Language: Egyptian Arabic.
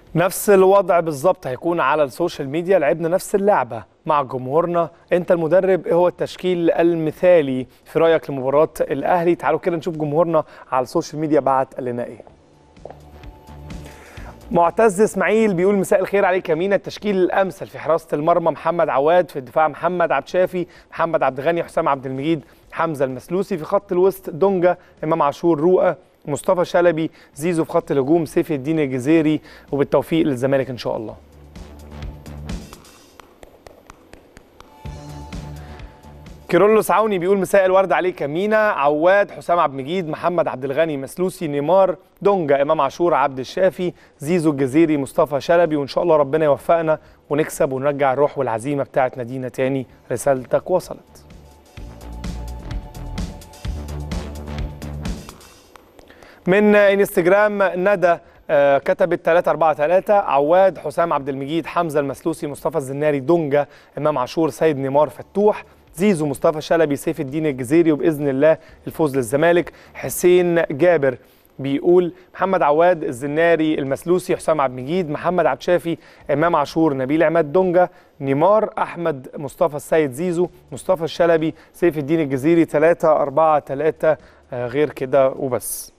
نفس الوضع بالظبط هيكون على السوشيال ميديا لعبنا نفس اللعبة مع جمهورنا انت المدرب ايه هو التشكيل المثالي في رأيك لمباراة الاهلي تعالوا كده نشوف جمهورنا على السوشيال ميديا بعت لنا ايه معتز اسماعيل بيقول مساء الخير عليك يا مينا التشكيل الامثل في حراسه المرمى محمد عواد في الدفاع محمد عبد شافي محمد عبد الغني حسام عبد المجيد حمزه المسلوسي في خط الوسط دونجا امام عاشور رؤى مصطفى شلبي زيزو في خط الهجوم سيف الدين الجزيري وبالتوفيق للزمالك ان شاء الله كيرلس عوني بيقول مساء الورد عليك يا مينا عواد حسام عبد المجيد محمد عبد الغني مسلوسي نيمار دونجا امام عاشور عبد الشافي زيزو الجزيري مصطفى شلبي وان شاء الله ربنا يوفقنا ونكسب ونرجع الروح والعزيمه بتاعت نادينا تاني رسالتك وصلت من انستجرام ندى آه، كتبت 3 4 3 عواد حسام عبد المجيد حمزه المسلوسي مصطفى الزناري دونجا امام عاشور سيد نيمار فتوح زيزو مصطفى شلبي سيف الدين الجزيري وباذن الله الفوز للزمالك حسين جابر بيقول محمد عواد الزناري المسلوسي حسام عبد المجيد محمد عبد شافي امام عاشور نبيل عماد دونجا نيمار احمد مصطفى السيد زيزو مصطفى الشلبي سيف الدين الجزيري 3 4 3 غير كده وبس